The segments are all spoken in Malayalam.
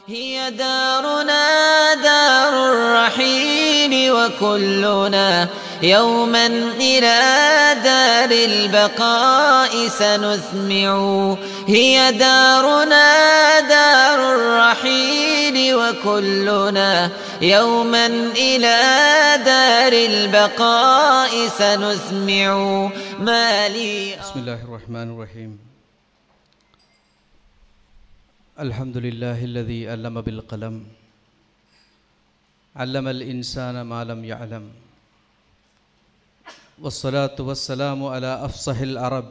هي دارنا دار الرحيل وكلنا يوما إلى دار البقاء سنثمع هي دارنا دار الرحيل وكلنا يوما إلى دار البقاء سنثمع ما لي بسم الله الرحمن الرحيم الحمد لله الذي علم بالقلم علم الإنسان ما لم يعلم والصلاة والسلام على أفصح العرب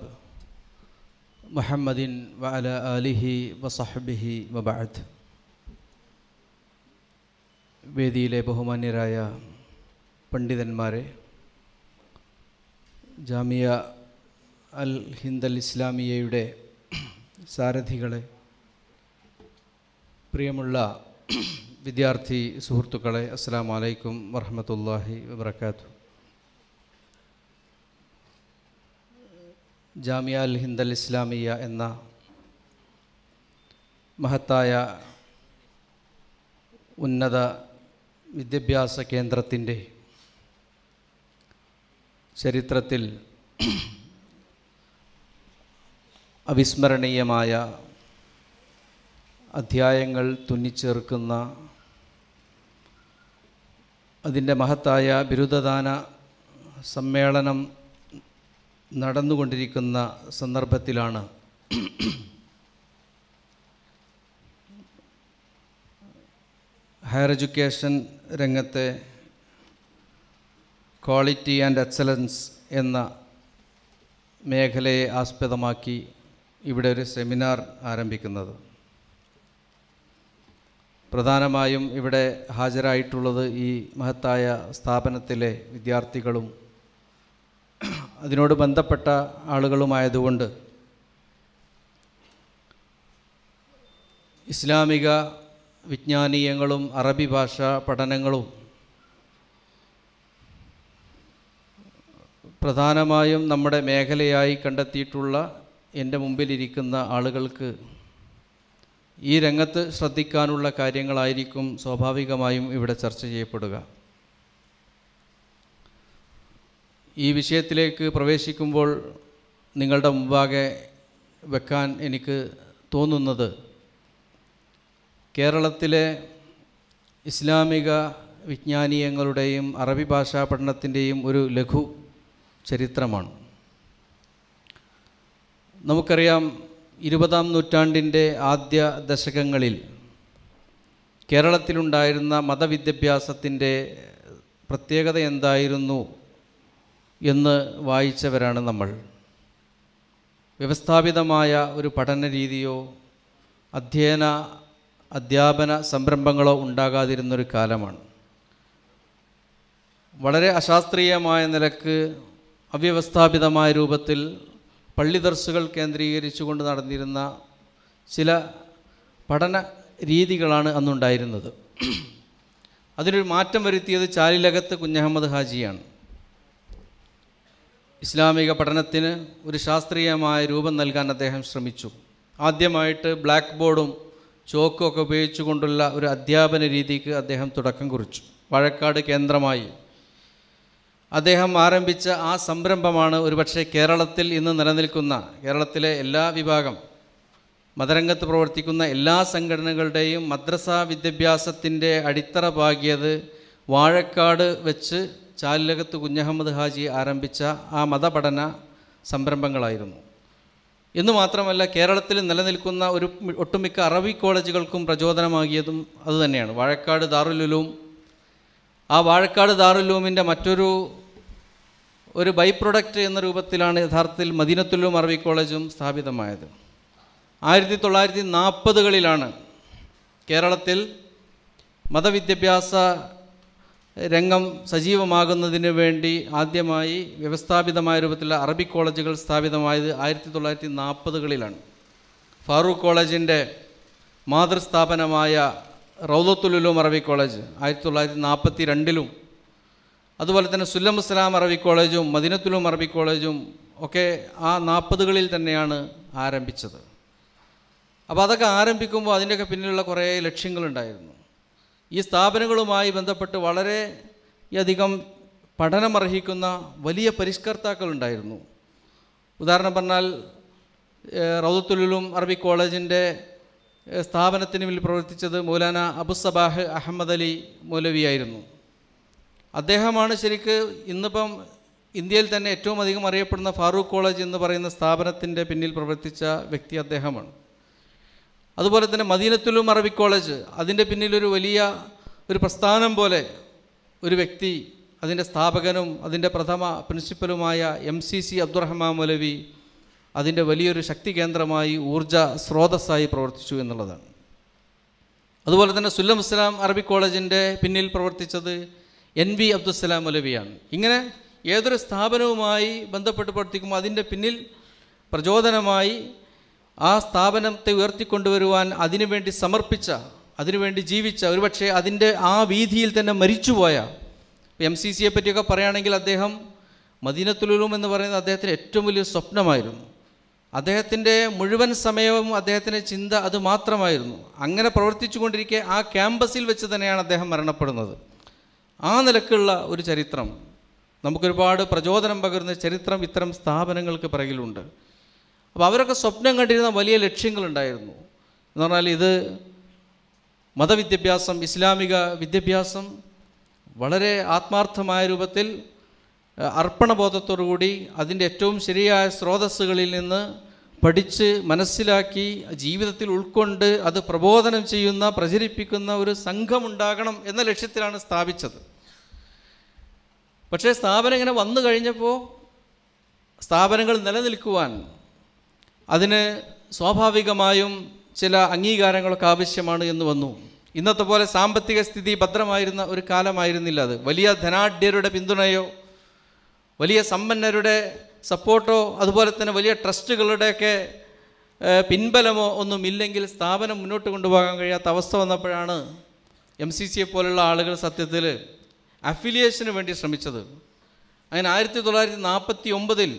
محمد وعلى آله وصحبه وبعد വേദിയിലെ ബഹുമാന്യരായ പണ്ഡിതന്മാരെ ജാമിയ അൽ ഹിന്ദൽ ഇസ്ലാമിയയുടെ സാരഥികളെ പ്രിയമുള്ള വിദ്യാർത്ഥി സുഹൃത്തുക്കളെ അസ്സാം വലൈക്കും വറഹമത്തല്ലാഹി വബർക്കാത്തു ജാമിയ അൽ ഹിന്ദൽ ഇസ്ലാമിയ എന്ന മഹത്തായ ഉന്നത വിദ്യാഭ്യാസ കേന്ദ്രത്തിൻ്റെ ചരിത്രത്തിൽ അവിസ്മരണീയമായ അധ്യായങ്ങൾ തുന്നിച്ചേർക്കുന്ന അതിൻ്റെ മഹത്തായ ബിരുദദാന സമ്മേളനം നടന്നുകൊണ്ടിരിക്കുന്ന സന്ദർഭത്തിലാണ് ഹയർ എഡ്യൂക്കേഷൻ രംഗത്തെ ക്വാളിറ്റി ആൻഡ് എക്സലൻസ് എന്ന മേഖലയെ ആസ്പദമാക്കി ഇവിടെ ഒരു സെമിനാർ ആരംഭിക്കുന്നത് പ്രധാനമായും ഇവിടെ ഹാജരായിട്ടുള്ളത് ഈ മഹത്തായ സ്ഥാപനത്തിലെ വിദ്യാർത്ഥികളും അതിനോട് ബന്ധപ്പെട്ട ആളുകളുമായതുകൊണ്ട് ഇസ്ലാമിക വിജ്ഞാനീയങ്ങളും അറബി ഭാഷ പഠനങ്ങളും പ്രധാനമായും നമ്മുടെ മേഖലയായി കണ്ടെത്തിയിട്ടുള്ള എൻ്റെ മുമ്പിലിരിക്കുന്ന ആളുകൾക്ക് ഈ രംഗത്ത് ശ്രദ്ധിക്കാനുള്ള കാര്യങ്ങളായിരിക്കും സ്വാഭാവികമായും ഇവിടെ ചർച്ച ചെയ്യപ്പെടുക ഈ വിഷയത്തിലേക്ക് പ്രവേശിക്കുമ്പോൾ നിങ്ങളുടെ മുമ്പാകെ വെക്കാൻ എനിക്ക് തോന്നുന്നത് കേരളത്തിലെ ഇസ്ലാമിക വിജ്ഞാനീയങ്ങളുടെയും അറബി ഭാഷാ പഠനത്തിൻ്റെയും ഒരു ലഘു ചരിത്രമാണ് നമുക്കറിയാം ഇരുപതാം നൂറ്റാണ്ടിൻ്റെ ആദ്യ ദശകങ്ങളിൽ കേരളത്തിലുണ്ടായിരുന്ന മതവിദ്യാഭ്യാസത്തിൻ്റെ പ്രത്യേകത എന്തായിരുന്നു എന്ന് വായിച്ചവരാണ് നമ്മൾ വ്യവസ്ഥാപിതമായ ഒരു പഠന രീതിയോ അധ്യയന അധ്യാപന സംരംഭങ്ങളോ ഉണ്ടാകാതിരുന്നൊരു കാലമാണ് വളരെ അശാസ്ത്രീയമായ നിലക്ക് അവ്യവസ്ഥാപിതമായ രൂപത്തിൽ പള്ളി ദർസുകൾ കേന്ദ്രീകരിച്ചുകൊണ്ട് നടന്നിരുന്ന ചില പഠന രീതികളാണ് അന്നുണ്ടായിരുന്നത് അതിനൊരു മാറ്റം വരുത്തിയത് ചാലിലകത്ത് കുഞ്ഞഹമ്മദ് ഹാജിയാണ് ഇസ്ലാമിക പഠനത്തിന് ഒരു ശാസ്ത്രീയമായ രൂപം നൽകാൻ അദ്ദേഹം ശ്രമിച്ചു ആദ്യമായിട്ട് ബ്ലാക്ക് ബോർഡും ചോക്കും ഒക്കെ ഉപയോഗിച്ചുകൊണ്ടുള്ള ഒരു അധ്യാപന രീതിക്ക് അദ്ദേഹം തുടക്കം കുറിച്ചു വാഴക്കാട് കേന്ദ്രമായി അദ്ദേഹം ആരംഭിച്ച ആ സംരംഭമാണ് ഒരുപക്ഷെ കേരളത്തിൽ ഇന്ന് നിലനിൽക്കുന്ന കേരളത്തിലെ എല്ലാ വിഭാഗം മതരംഗത്ത് പ്രവർത്തിക്കുന്ന എല്ലാ സംഘടനകളുടെയും മദ്രസ വിദ്യാഭ്യാസത്തിൻ്റെ അടിത്തറ പാകിയത് വാഴക്കാട് വെച്ച് ചാലിലകത്ത് കുഞ്ഞഹമ്മദ് ഹാജി ആരംഭിച്ച ആ മതപഠന സംരംഭങ്ങളായിരുന്നു എന്നു മാത്രമല്ല കേരളത്തിൽ നിലനിൽക്കുന്ന ഒരു ഒട്ടുമിക്ക അറബി കോളേജുകൾക്കും പ്രചോദനമാകിയതും അതുതന്നെയാണ് വാഴക്കാട് ദാറുലുലൂം ആ വാഴക്കാട് ദാറുലൂമിൻ്റെ മറ്റൊരു ഒരു ബൈ പ്രൊഡക്റ്റ് എന്ന രൂപത്തിലാണ് യഥാർത്ഥത്തിൽ മദീനത്തുലും അറബി കോളേജും സ്ഥാപിതമായത് ആയിരത്തി തൊള്ളായിരത്തി നാൽപ്പതുകളിലാണ് കേരളത്തിൽ മതവിദ്യാഭ്യാസ രംഗം സജീവമാകുന്നതിന് വേണ്ടി ആദ്യമായി വ്യവസ്ഥാപിതമായ രൂപത്തിലുള്ള അറബി കോളേജുകൾ സ്ഥാപിതമായത് ആയിരത്തി തൊള്ളായിരത്തി നാൽപ്പതുകളിലാണ് ഫാറൂഖ് കോളേജിൻ്റെ മാതൃസ്ഥാപനമായ റൗദത്തുലുലും അറബി കോളേജ് ആയിരത്തി തൊള്ളായിരത്തി നാൽപ്പത്തി രണ്ടിലും അതുപോലെ തന്നെ സുല്ലം ഇസ്ലാം അറബി കോളേജും മദീനത്തുലും അറബി കോളേജും ഒക്കെ ആ നാൽപ്പതുകളിൽ തന്നെയാണ് ആരംഭിച്ചത് അപ്പോൾ അതൊക്കെ ആരംഭിക്കുമ്പോൾ അതിൻ്റെയൊക്കെ പിന്നിലുള്ള കുറേ ലക്ഷ്യങ്ങളുണ്ടായിരുന്നു ഈ സ്ഥാപനങ്ങളുമായി ബന്ധപ്പെട്ട് വളരെ അധികം പഠനമർഹിക്കുന്ന വലിയ പരിഷ്കർത്താക്കളുണ്ടായിരുന്നു ഉദാഹരണം പറഞ്ഞാൽ ഏഹ്, റൗദത്തുലുലും അറബി കോളേജിൻ്റെ ഏഹ്, സ്ഥാപനത്തിന് മുന്നിൽ പ്രവർത്തിച്ചത് മൗലാന അബുസബാഹ് അഹമ്മദ് അലി മൗലവിയായിരുന്നു അദ്ദേഹമാണ് ശരിക്ക് ഇന്നിപ്പം ഇന്ത്യയിൽ തന്നെ ഏറ്റവും അധികം അറിയപ്പെടുന്ന ഫാറൂഖ് കോളേജ് എന്ന് പറയുന്ന സ്ഥാപനത്തിൻ്റെ പിന്നിൽ പ്രവർത്തിച്ച വ്യക്തി അദ്ദേഹമാണ് അതുപോലെ തന്നെ മദീനത്തുലും അറബി കോളേജ് അതിൻ്റെ പിന്നിലൊരു വലിയ ഒരു പ്രസ്ഥാനം പോലെ ഒരു വ്യക്തി അതിൻ്റെ സ്ഥാപകനും അതിൻ്റെ പ്രഥമ പ്രിൻസിപ്പലുമായ M C C Abdurahman Maulavi അതിൻ്റെ വലിയൊരു ശക്തി കേന്ദ്രമായി ഊർജ സ്രോതസ്സായി പ്രവർത്തിച്ചു എന്നുള്ളതാണ് അതുപോലെ തന്നെ സുല്ലം ഇസ്ലാം അറബി കോളേജിൻ്റെ പിന്നിൽ പ്രവർത്തിച്ചത് എൻ വി അബ്ദുസ്സലാം മൗലവിയാണ് ഇങ്ങനെ ഏതൊരു സ്ഥാപനവുമായി ബന്ധപ്പെട്ട് പ്രവർത്തിക്കുമ്പോൾ അതിൻ്റെ പിന്നിൽ പ്രചോദനമായി ആ സ്ഥാപനത്തെ ഉയർത്തിക്കൊണ്ടുവരുവാൻ അതിനുവേണ്ടി സമർപ്പിച്ച അതിനുവേണ്ടി ജീവിച്ച ഒരുപക്ഷെ അതിൻ്റെ ആ വീതിയിൽ തന്നെ മരിച്ചുപോയ എം സി സിയെ പറ്റിയൊക്കെ പറയുകയാണെങ്കിൽ അദ്ദേഹം മദീനത്തുലും എന്ന് പറയുന്നത് അദ്ദേഹത്തിന് ഏറ്റവും വലിയ സ്വപ്നമായിരുന്നു അദ്ദേഹത്തിൻ്റെ മുഴുവൻ സമയവും അദ്ദേഹത്തിൻ്റെ ചിന്ത അത് മാത്രമായിരുന്നു അങ്ങനെ പ്രവർത്തിച്ചു കൊണ്ടിരിക്കെ ആ ക്യാമ്പസിൽ വെച്ച് തന്നെയാണ് അദ്ദേഹം മരണപ്പെടുന്നത് ആ നിലക്കുള്ള ഒരു ചരിത്രം നമുക്കൊരുപാട് പ്രചോദനം പകരുന്ന ചരിത്രം ഇത്തരം സ്ഥാപനങ്ങൾക്ക് പിറകിലുണ്ട് അപ്പോൾ അവരൊക്കെ സ്വപ്നം കണ്ടിരുന്ന വലിയ ലക്ഷ്യങ്ങളുണ്ടായിരുന്നു എന്ന് പറഞ്ഞാൽ ഇത് മതവിദ്യാഭ്യാസം ഇസ്ലാമിക വിദ്യാഭ്യാസം വളരെ ആത്മാർത്ഥമായ രൂപത്തിൽ അഹ്, അർപ്പണബോധത്തോടുകൂടി അതിൻ്റെ ഏറ്റവും ശരിയായ സ്രോതസ്സുകളിൽ നിന്ന് പഠിച്ച് മനസ്സിലാക്കി ജീവിതത്തിൽ ഉൾക്കൊണ്ട് അത് പ്രബോധനം ചെയ്യുന്ന പ്രചരിപ്പിക്കുന്ന ഒരു സംഘമുണ്ടാകണം എന്ന ലക്ഷ്യത്തിലാണ് സ്ഥാപിച്ചത് പക്ഷേ സ്ഥാപനം ഇങ്ങനെ വന്നു കഴിഞ്ഞപ്പോൾ സ്ഥാപനങ്ങൾ നിലനിൽക്കുവാൻ അതിന് സ്വാഭാവികമായും ചില അംഗീകാരങ്ങളൊക്കെ ആവശ്യമാണ് എന്ന് വന്നു ഇന്നത്തെ പോലെ സാമ്പത്തിക സ്ഥിതി ഭദ്രമായിരുന്ന ഒരു കാലമായിരുന്നില്ല അത് വലിയ ധനാഢ്യരുടെ പിന്തുണയോ വലിയ സമ്പന്നരുടെ സപ്പോർട്ടോ അതുപോലെ തന്നെ വലിയ ട്രസ്റ്റുകളുടെയൊക്കെ ഏഹ്, പിൻബലമോ ഒന്നും ഇല്ലെങ്കിൽ സ്ഥാപനം മുന്നോട്ട് കൊണ്ടുപോകാൻ കഴിയാത്ത അവസ്ഥ വന്നപ്പോഴാണ് എം സി സിയെ പോലുള്ള ആളുകൾ സത്യത്തിൽ അഫിലിയേഷന് വേണ്ടി ശ്രമിച്ചത് അങ്ങനെ ആയിരത്തി തൊള്ളായിരത്തി നാൽപ്പത്തി ഒമ്പതിൽ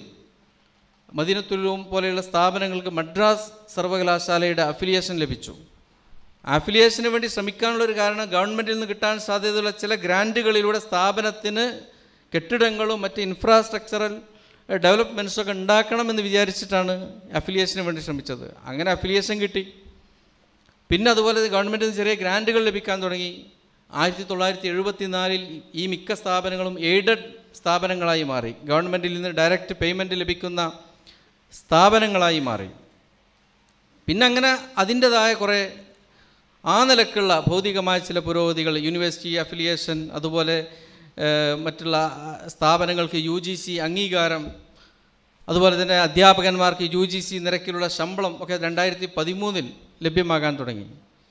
മദീനത്തുലും പോലെയുള്ള സ്ഥാപനങ്ങൾക്ക് മദ്രാസ് സർവകലാശാലയുടെ അഫിലിയേഷൻ ലഭിച്ചു അഫിലിയേഷന് വേണ്ടി ശ്രമിക്കാനുള്ള ഒരു കാരണം ഗവൺമെൻറ്റിൽ നിന്ന് കിട്ടാൻ സാധ്യതയുള്ള ചില ഗ്രാൻറ്റുകളിലൂടെ സ്ഥാപനത്തിന് കെട്ടിടങ്ങളും മറ്റ് ഇൻഫ്രാസ്ട്രക്ചറൽ ഡെവലപ്മെൻറ്റ്സൊക്കെ ഉണ്ടാക്കണമെന്ന് വിചാരിച്ചിട്ടാണ് അഫിലിയേഷന് വേണ്ടി ശ്രമിച്ചത് അങ്ങനെ അഫിലിയേഷൻ കിട്ടി പിന്നെ അതുപോലെ ഗവൺമെൻറ്റിൽ നിന്ന് ചെറിയ ഗ്രാൻറ്റുകൾ ലഭിക്കാൻ തുടങ്ങി ആയിരത്തി തൊള്ളായിരത്തി എഴുപത്തി നാലിൽ ഈ മിക്ക സ്ഥാപനങ്ങളും എയ്ഡഡ് സ്ഥാപനങ്ങളായി മാറി ഗവൺമെൻറ്റിൽ നിന്ന് ഡയറക്റ്റ് പേയ്മെൻറ്റ് ലഭിക്കുന്ന സ്ഥാപനങ്ങളായി മാറി പിന്നെ അങ്ങനെ അതിൻ്റെതായ കുറേ ആ നിലക്കുള്ള ഭൗതികമായ ചില പുരോഗതികൾ യൂണിവേഴ്സിറ്റി അഫിലിയേഷൻ അതുപോലെ ഏഹ്, മറ്റുള്ള ആ, സ്ഥാപനങ്ങൾക്ക് യു ജി സി അംഗീകാരം അതുപോലെ തന്നെ അധ്യാപകന്മാർക്ക് യു ജി സി നിരക്കിലുള്ള ശമ്പളം ഒക്കെ രണ്ടായിരത്തി പതിമൂന്നിൽ ലഭ്യമാകാൻ തുടങ്ങി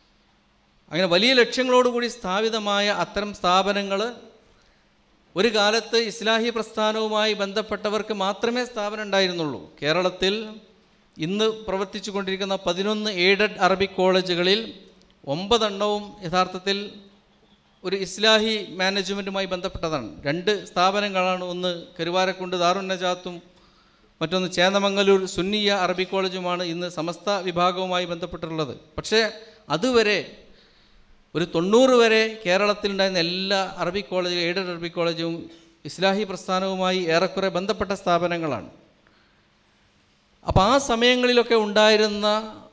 അങ്ങനെ വലിയ ലക്ഷ്യങ്ങളോടുകൂടി സ്ഥാപിതമായ അത്തരം സ്ഥാപനങ്ങൾ ഒരു കാലത്ത് ഇസ്ലാഹി പ്രസ്ഥാനവുമായി ബന്ധപ്പെട്ടവർക്ക് മാത്രമേ സ്ഥാപനം ഉണ്ടായിരുന്നുള്ളൂ കേരളത്തിൽ ഇന്ന് പ്രവർത്തിച്ചു കൊണ്ടിരിക്കുന്ന പതിനൊന്ന് എയ്ഡഡ് അറബിക് കോളേജുകളിൽ ഒമ്പതെണ്ണവും യഥാർത്ഥത്തിൽ ഒരു ഇസ്ലാഹി മാനേജ്മെൻറ്റുമായി ബന്ധപ്പെട്ടതാണ് രണ്ട് സ്ഥാപനങ്ങളാണ് ഒന്ന് കരുവാരക്കുണ്ട് ദാറുൻ നജാത്തും മറ്റൊന്ന് ചേന്നമംഗലൂർ സുന്നിയ അറബി കോളേജുമാണ് ഇന്ന് സമസ്ത വിഭാഗവുമായി ബന്ധപ്പെട്ടിട്ടുള്ളത് പക്ഷേ അതുവരെ ഒരു തൊണ്ണൂറ് വരെ കേരളത്തിലുണ്ടായിരുന്ന എല്ലാ അറബി കോളേജ് എയ്ഡഡ് അറബി കോളേജും ഇസ്ലാഹി പ്രസ്ഥാനവുമായി ഏറെക്കുറെ ബന്ധപ്പെട്ട സ്ഥാപനങ്ങളാണ് അപ്പോൾ ആ സമയങ്ങളിലൊക്കെ ഉണ്ടായിരുന്ന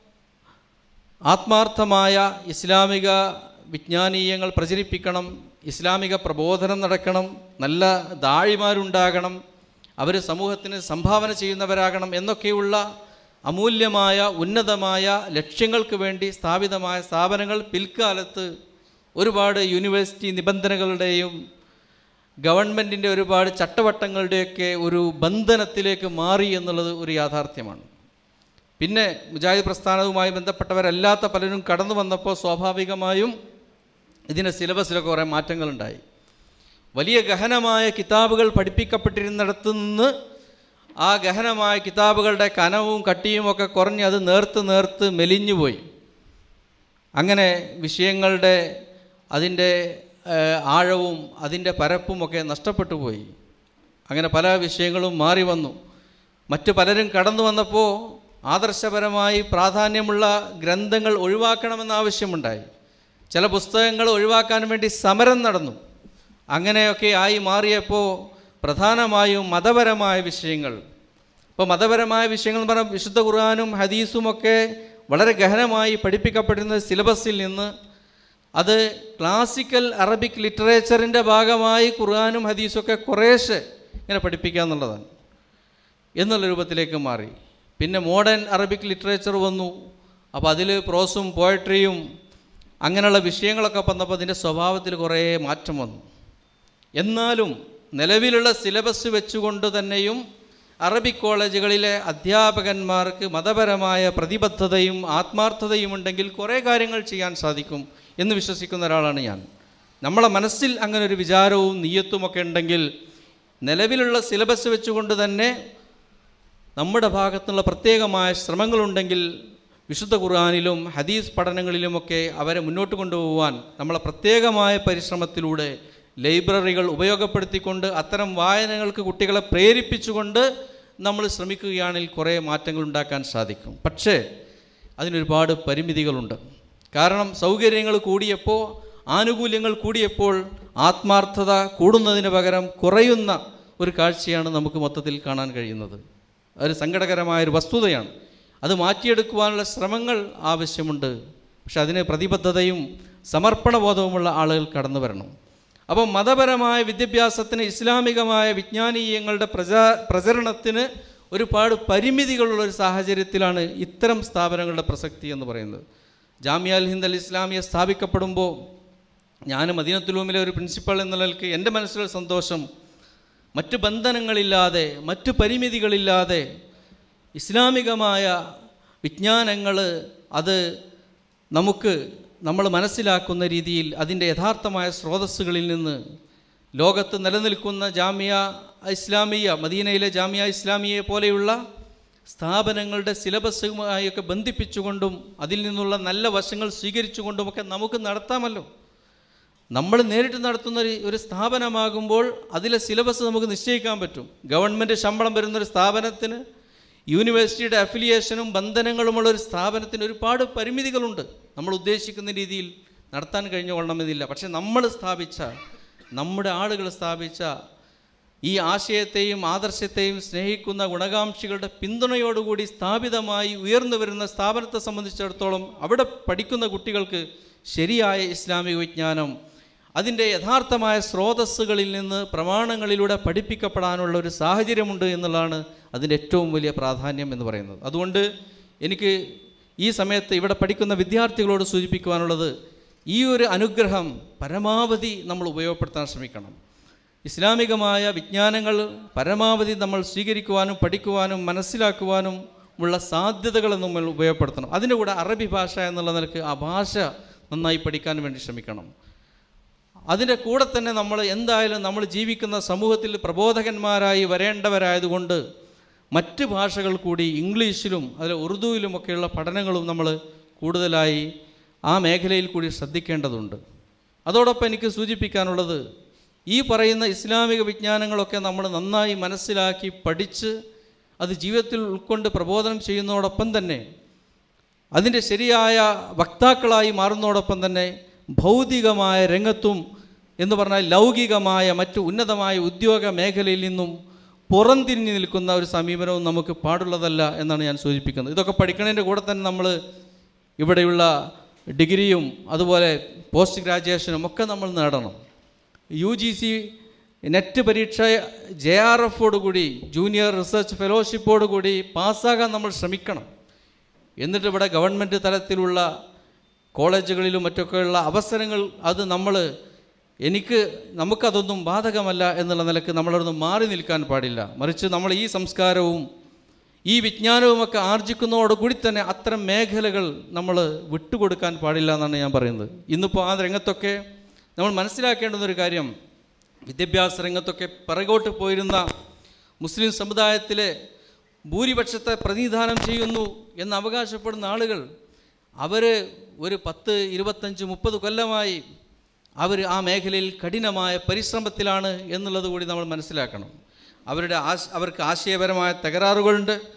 ആത്മാർത്ഥമായ ഇസ്ലാമിക വിജ്ഞാനീയങ്ങൾ പ്രചരിപ്പിക്കണം ഇസ്ലാമിക പ്രബോധനം നടക്കണം നല്ല ദാഴിമാരുണ്ടാകണം അവർ സമൂഹത്തിന് സംഭാവന ചെയ്യുന്നവരാകണം എന്നൊക്കെയുള്ള അമൂല്യമായ ഉന്നതമായ ലക്ഷ്യങ്ങൾക്ക് വേണ്ടി സ്ഥാപിതമായ സ്ഥാപനങ്ങൾ പിൽക്കാലത്ത് ഒരുപാട് യൂണിവേഴ്സിറ്റി നിബന്ധനകളുടെയും ഗവൺമെൻറ്റിൻ്റെ ഒരുപാട് ചട്ടവട്ടങ്ങളുടെയൊക്കെ ഒരു ബന്ധനത്തിലേക്ക് മാറി എന്നുള്ളത് ഒരു യാഥാർത്ഥ്യമാണ് പിന്നെ മുജാഹിദ് പ്രസ്ഥാനവുമായി ബന്ധപ്പെട്ടവരല്ലാത്ത പലരും കടന്നു വന്നപ്പോൾ സ്വാഭാവികമായും ഇതിൻ്റെ സിലബസിലൊക്കെ കുറേ മാറ്റങ്ങളുണ്ടായി വലിയ ഗഹനമായ കിതാബുകൾ പഠിപ്പിക്കപ്പെട്ടിരുന്നിടത്ത് നിന്ന് ആ ഗഹനമായ കിതാബുകളുടെ കനവും കട്ടിയും ഒക്കെ കുറഞ്ഞ് അത് നേർത്ത് നേർത്ത് മെലിഞ്ഞുപോയി അങ്ങനെ വിഷയങ്ങളുടെ അതിൻ്റെ ഏഹ്, ആഴവും അതിൻ്റെ പരപ്പും ഒക്കെ നഷ്ടപ്പെട്ടു പോയി അങ്ങനെ പല വിഷയങ്ങളും മാറി വന്നു മറ്റു പലരും കടന്നു വന്നപ്പോൾ ആദർശപരമായി പ്രാധാന്യമുള്ള ഗ്രന്ഥങ്ങൾ ഒഴിവാക്കണമെന്ന ആവശ്യമുണ്ടായി ചില പുസ്തകങ്ങൾ ഒഴിവാക്കാൻ വേണ്ടി സമരം നടന്നു അങ്ങനെയൊക്കെ ആയി മാറിയപ്പോൾ പ്രധാനമായും മതപരമായ വിഷയങ്ങൾ ഇപ്പോൾ മതപരമായ വിഷയങ്ങൾ എന്ന് പറഞ്ഞാൽ വിശുദ്ധ ഖുർആാനും ഹദീസും ഒക്കെ വളരെ ഗഹനമായി പഠിപ്പിക്കപ്പെടുന്ന സിലബസിൽ നിന്ന് അത് ക്ലാസിക്കൽ അറബിക് ലിറ്ററേച്ചറിൻ്റെ ഭാഗമായി ഖുർആാനും ഹദീസും ഒക്കെ കുറേശ്ശെ ഇങ്ങനെ പഠിപ്പിക്കുക എന്നുള്ളതാണ് എന്നുള്ള രൂപത്തിലേക്ക് മാറി പിന്നെ മോഡേൺ അറബിക് ലിറ്ററേച്ചർ വന്നു അപ്പോൾ അതിൽ പ്രോസും പോയട്രിയും അങ്ങനെയുള്ള വിഷയങ്ങളൊക്കെ വന്നപ്പോൾ അതിൻ്റെ സ്വഭാവത്തിൽ കുറേ മാറ്റം വന്നു എന്നാലും നിലവിലുള്ള സിലബസ് വെച്ചുകൊണ്ട് തന്നെയും അറബിക് കോളേജുകളിലെ അധ്യാപകന്മാർക്ക് മതപരമായ പ്രതിബദ്ധതയും ആത്മാർത്ഥതയും ഉണ്ടെങ്കിൽ കുറേ കാര്യങ്ങൾ ചെയ്യാൻ സാധിക്കും എന്ന് വിശ്വസിക്കുന്ന ഒരാളാണ് ഞാൻ നമ്മളെ മനസ്സിൽ അങ്ങനെ ഒരു വിചാരവും നീയത്തുമൊക്കെ ഉണ്ടെങ്കിൽ നിലവിലുള്ള സിലബസ് വെച്ചുകൊണ്ട് തന്നെ നമ്മുടെ ഭാഗത്തുനിന്നുള്ള പ്രത്യേകമായ ശ്രമങ്ങളുണ്ടെങ്കിൽ വിശുദ്ധ ഖുർആാനിലും ഹദീസ് പഠനങ്ങളിലുമൊക്കെ അവരെ മുന്നോട്ട് കൊണ്ടുപോകാൻ നമ്മളെ പ്രത്യേകമായ പരിശ്രമത്തിലൂടെ ലൈബ്രറികൾ ഉപയോഗപ്പെടുത്തിക്കൊണ്ട് അത്തരം വായനകൾക്ക് കുട്ടികളെ പ്രേരിപ്പിച്ചുകൊണ്ട് നമ്മൾ ശ്രമിക്കുകയാണെങ്കിൽ കുറേ മാറ്റങ്ങൾ ഉണ്ടാക്കാൻ സാധിക്കും പക്ഷേ അതിനൊരുപാട് പരിമിതികളുണ്ട് കാരണം സൗകര്യങ്ങൾ കൂടിയപ്പോൾ ആനുകൂല്യങ്ങൾ കൂടിയപ്പോൾ ആത്മാർത്ഥത കൂടുന്നതിന് പകരം കുറയുന്ന ഒരു കാഴ്ചയാണ് നമുക്ക് മൊത്തത്തിൽ കാണാൻ കഴിയുന്നത് ഒരു സങ്കടകരമായ ഒരു വസ്തുതയാണ് അത് മാറ്റിയെടുക്കുവാനുള്ള ശ്രമങ്ങൾ ആവശ്യമുണ്ട് പക്ഷെ അതിന് പ്രതിബദ്ധതയും സമർപ്പണബോധവുമുള്ള ആളുകൾ കടന്നു വരണം അപ്പം മതപരമായ വിദ്യാഭ്യാസത്തിന് ഇസ്ലാമികമായ വിജ്ഞാനീയങ്ങളുടെ പ്രചാ പ്രചരണത്തിന് ഒരുപാട് പരിമിതികളുള്ള ഒരു സാഹചര്യത്തിലാണ് ഇത്തരം സ്ഥാപനങ്ങളുടെ പ്രസക്തി എന്ന് പറയുന്നത് ജാമ്യ അൽ ഹിന്ദ് അൽ ഇസ്ലാമിയ സ്ഥാപിക്കപ്പെടുമ്പോൾ ഞാൻ മദീനത്തുലൂമിലെ ഒരു പ്രിൻസിപ്പൾ എന്ന നിലയ്ക്ക് എൻ്റെ മനസ്സിലൊരു സന്തോഷം മറ്റ് ബന്ധനങ്ങളില്ലാതെ മറ്റ് പരിമിതികളില്ലാതെ ഇസ്ലാമികമായ വിജ്ഞാനങ്ങൾ അത് നമുക്ക് നമ്മൾ മനസ്സിലാക്കുന്ന രീതിയിൽ അതിൻ്റെ യഥാർത്ഥമായ സ്രോതസ്സുകളിൽ നിന്ന് ലോകത്ത് നിലനിൽക്കുന്ന ജാമിയ ഇസ്ലാമിയ മദീനയിലെ ജാമിയ ഇസ്ലാമിയെ പോലെയുള്ള സ്ഥാപനങ്ങളുടെ സിലബസുമായൊക്കെ ബന്ധിപ്പിച്ചുകൊണ്ടും അതിൽ നിന്നുള്ള നല്ല വശങ്ങൾ സ്വീകരിച്ചുകൊണ്ടുമൊക്കെ നമുക്ക് നടത്താമല്ലോ നമ്മൾ നേരിട്ട് നടത്തുന്ന ഒരു ഒരു സ്ഥാപനമാകുമ്പോൾ അതിലെ സിലബസ് നമുക്ക് നിശ്ചയിക്കാൻ പറ്റും ഗവൺമെൻറ് ശമ്പളം വരുന്നൊരു സ്ഥാപനത്തിന് യൂണിവേഴ്സിറ്റിയുടെ അഫിലിയേഷനും ബന്ധനങ്ങളുമുള്ള ഒരു സ്ഥാപനത്തിന് ഒരുപാട് പരിമിതികളുണ്ട് നമ്മൾ ഉദ്ദേശിക്കുന്ന രീതിയിൽ നടത്താൻ കഴിഞ്ഞു കൊള്ളണമെന്നില്ല പക്ഷെ നമ്മൾ സ്ഥാപിച്ച നമ്മുടെ ആളുകൾ സ്ഥാപിച്ച ഈ ആശയത്തെയും ആദർശത്തെയും സ്നേഹിക്കുന്ന ഗുണകാംക്ഷികളുടെ പിന്തുണയോടുകൂടി സ്ഥാപിതമായി ഉയർന്നു വരുന്ന സ്ഥാപനത്തെ സംബന്ധിച്ചിടത്തോളം അവിടെ പഠിക്കുന്ന കുട്ടികൾക്ക് ശരിയായ ഇസ്ലാമിക വിജ്ഞാനം അതിൻ്റെ യഥാർത്ഥമായ സ്രോതസ്സുകളിൽ നിന്ന് പ്രമാണങ്ങളിലൂടെ പഠിപ്പിക്കപ്പെടാനുള്ള ഒരു സാഹചര്യമുണ്ട് എന്നുള്ളതാണ് അതിൻ്റെ ഏറ്റവും വലിയ പ്രാധാന്യം എന്ന് പറയുന്നത് അതുകൊണ്ട് എനിക്ക് ഈ സമയത്ത് ഇവിടെ പഠിക്കുന്ന വിദ്യാർത്ഥികളോട് സൂചിപ്പിക്കുവാനുള്ളത് ഈ ഒരു അനുഗ്രഹം പരമാവധി നമ്മൾ ഉപയോഗപ്പെടുത്താൻ ശ്രമിക്കണം ഇസ്ലാമികമായ വിജ്ഞാനങ്ങൾ പരമാവധി നമ്മൾ സ്വീകരിക്കുവാനും പഠിക്കുവാനും മനസ്സിലാക്കുവാനും ഉള്ള സാധ്യതകൾ നമ്മൾ ഉപയോഗപ്പെടുത്തണം അതിൻ്റെ കൂടെ അറബി ഭാഷ എന്നുള്ള നിലക്ക് ആ ഭാഷ നന്നായി പഠിക്കാൻ വേണ്ടി ശ്രമിക്കണം അതിൻ്റെ കൂടെ തന്നെ നമ്മൾ എന്തായാലും നമ്മൾ ജീവിക്കുന്ന സമൂഹത്തിൽ പ്രബോധകന്മാരായി വരേണ്ടവരായതുകൊണ്ട് മറ്റ് ഭാഷകൾ കൂടി ഇംഗ്ലീഷിലും അതിൽ ഉറുദുവിലുമൊക്കെയുള്ള പഠനങ്ങളും നമ്മൾ കൂടുതലായി ആ മേഖലയിൽ കൂടി ശ്രദ്ധിക്കേണ്ടതുണ്ട് അതോടൊപ്പം എനിക്ക് സൂചിപ്പിക്കാനുള്ളത് ഈ പറയുന്ന ഇസ്ലാമിക വിജ്ഞാനങ്ങളൊക്കെ നമ്മൾ നന്നായി മനസ്സിലാക്കി പഠിച്ച് അത് ജീവിതത്തിൽ ഉൾക്കൊണ്ട് പ്രബോധനം ചെയ്യുന്നതോടൊപ്പം തന്നെ അതിൻ്റെ ശരിയായ വക്താക്കളായി മാറുന്നതോടൊപ്പം തന്നെ ഭൗതികമായ രംഗത്തും എന്ന് പറഞ്ഞാൽ ലൗകികമായ മറ്റു ഉന്നതമായ ഉദ്യോഗ മേഖലയിൽ നിന്നും പുറംതിരിഞ്ഞു നിൽക്കുന്ന ഒരു സമീപനവും നമുക്ക് പാടുള്ളതല്ല എന്നാണ് ഞാൻ സൂചിപ്പിക്കുന്നത് ഇതൊക്കെ പഠിക്കുന്നതിൻ്റെ കൂടെ തന്നെ നമ്മൾ ഇവിടെയുള്ള ഡിഗ്രിയും അതുപോലെ പോസ്റ്റ് ഗ്രാജുവേഷനും ഒക്കെ നമ്മൾ നേടണം യു ജി സി നെറ്റ് പരീക്ഷ ജെ ആർ എഫോട് കൂടി ജൂനിയർ റിസർച്ച് ഫെലോഷിപ്പോട് കൂടി പാസ്സാകാൻ നമ്മൾ ശ്രമിക്കണം എന്നിട്ട് ഇവിടെ ഗവൺമെൻറ് തലത്തിലുള്ള കോളേജുകളിലും മറ്റൊക്കെയുള്ള അവസരങ്ങൾ അത് നമ്മൾ എനിക്ക് നമുക്കതൊന്നും ബാധകമല്ല എന്നുള്ള നിലക്ക് നമ്മളൊന്നും മാറി നിൽക്കാൻ പാടില്ല മറിച്ച് നമ്മൾ ഈ സംസ്കാരവും ഈ വിജ്ഞാനവുമൊക്കെ ആർജിക്കുന്നതോടുകൂടി തന്നെ അത്തരം മേഖലകൾ നമ്മൾ വിട്ടുകൊടുക്കാൻ പാടില്ല എന്നാണ് ഞാൻ പറയുന്നത് ഇന്നിപ്പോൾ ആ രംഗത്തൊക്കെ നമ്മൾ മനസ്സിലാക്കേണ്ടുന്ന ഒരു കാര്യം വിദ്യാഭ്യാസ രംഗത്തൊക്കെ പിറകോട്ട് പോയിരുന്ന മുസ്ലിം സമുദായത്തിലെ ഭൂരിപക്ഷത്തെ പ്രതിനിധാനം ചെയ്യുന്നു എന്ന് അവകാശപ്പെടുന്ന ആളുകൾ അവർ ഒരു പത്ത് ഇരുപത്തഞ്ച് മുപ്പത് കൊല്ലമായി അവർ ആ മേഖലയിൽ കഠിനമായ പരിശ്രമത്തിലാണ് എന്നുള്ളത് കൂടി നമ്മൾ മനസ്സിലാക്കണം അവരുടെ ആശ അവർക്ക് ആശയപരമായ തകരാറുകളുണ്ട്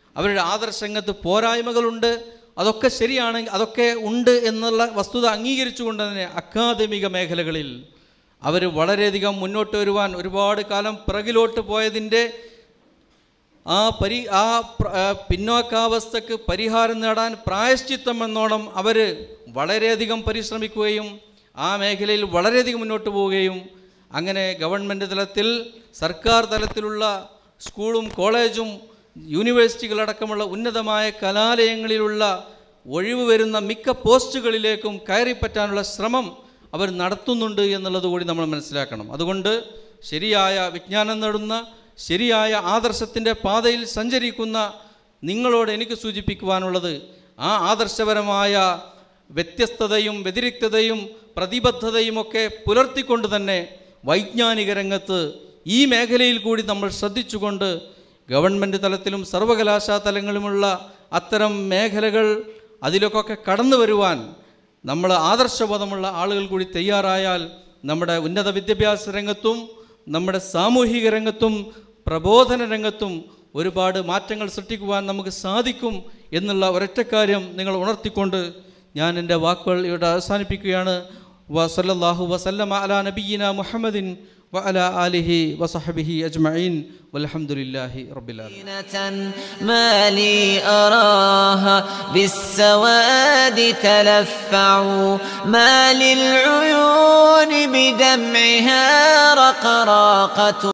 അവരുടെ ആദർശരംഗത്ത് പോരായ്മകളുണ്ട് അതൊക്കെ ശരിയാണെങ്കിൽ അതൊക്കെ ഉണ്ട് എന്നുള്ള വസ്തുത അംഗീകരിച്ചുകൊണ്ട് തന്നെ അക്കാദമിക മേഖലകളിൽ അവർ വളരെയധികം മുന്നോട്ട് വരുവാൻ ഒരുപാട് കാലം പിറകിലോട്ട് പോയതിൻ്റെ ആ പരി ആ പ്ര- ആ പിന്നോക്കാവസ്ഥക്ക് പരിഹാരം നേടാൻ പ്രായശ്ചിത്തം എന്നോണം അവർ വളരെയധികം പരിശ്രമിക്കുകയും ആ മേഖലയിൽ വളരെയധികം മുന്നോട്ട് പോവുകയും അങ്ങനെ ഗവൺമെൻറ് തലത്തിൽ സർക്കാർ തലത്തിലുള്ള സ്കൂളും കോളേജും യൂണിവേഴ്സിറ്റികളടക്കമുള്ള ഉന്നതമായ കലാലയങ്ങളിലുള്ള ഒഴിവ് വരുന്ന മിക്ക പോസ്റ്റുകളിലേക്കും കയറിപ്പറ്റാനുള്ള ശ്രമം അവർ നടത്തുന്നുണ്ട് എന്നുള്ളത് കൂടി നമ്മൾ മനസ്സിലാക്കണം അതുകൊണ്ട് ശരിയായ വിജ്ഞാനം നേടുന്ന ശരിയായ ആദർശത്തിൻ്റെ പാതയിൽ സഞ്ചരിക്കുന്ന നിങ്ങളോട് എനിക്ക് സൂചിപ്പിക്കുവാനുള്ളത് ആ ആദർശപരമായ വ്യത്യസ്തതയും വ്യതിരിക്തതയും പ്രതിബദ്ധതയുമൊക്കെ പുലർത്തിക്കൊണ്ട് തന്നെ വൈജ്ഞാനിക രംഗത്ത് ഈ മേഖലയിൽ കൂടി നമ്മൾ ശ്രദ്ധിച്ചുകൊണ്ട് ഗവൺമെൻറ് തലത്തിലും സർവകലാശാ തലങ്ങളിലുമുള്ള അത്തരം മേഖലകൾ അതിലൊക്കെ കടന്നു വരുവാൻ നമ്മൾ ആദർശബോധമുള്ള ആളുകൾ കൂടി തയ്യാറായാൽ നമ്മുടെ ഉന്നത വിദ്യാഭ്യാസ രംഗത്തും നമ്മുടെ സാമൂഹിക രംഗത്തും പ്രബോധന രംഗത്തും ഒരുപാട് മാറ്റങ്ങൾ സൃഷ്ടിക്കുവാൻ നമുക്ക് സാധിക്കും എന്നുള്ള ഒരൊറ്റ കാര്യം നിങ്ങൾ ഉണർത്തിക്കൊണ്ട് ഞാൻ എൻ്റെ വാക്കുകൾ ഇവിടെ അവസാനിപ്പിക്കുകയാണ് വസല്ലാഹു വസല്ലമ അല നബീന മുഹമ്മദിൻ വ അല ആലിഹി വസഹബിഹി അജ്മഈൻ വൽഹംദുലില്ലാഹി റബ്ബിൽ ആലമീൻ سكينة ما لي أراها بالسواد تلفع ما للعيون بدمعها رقراقة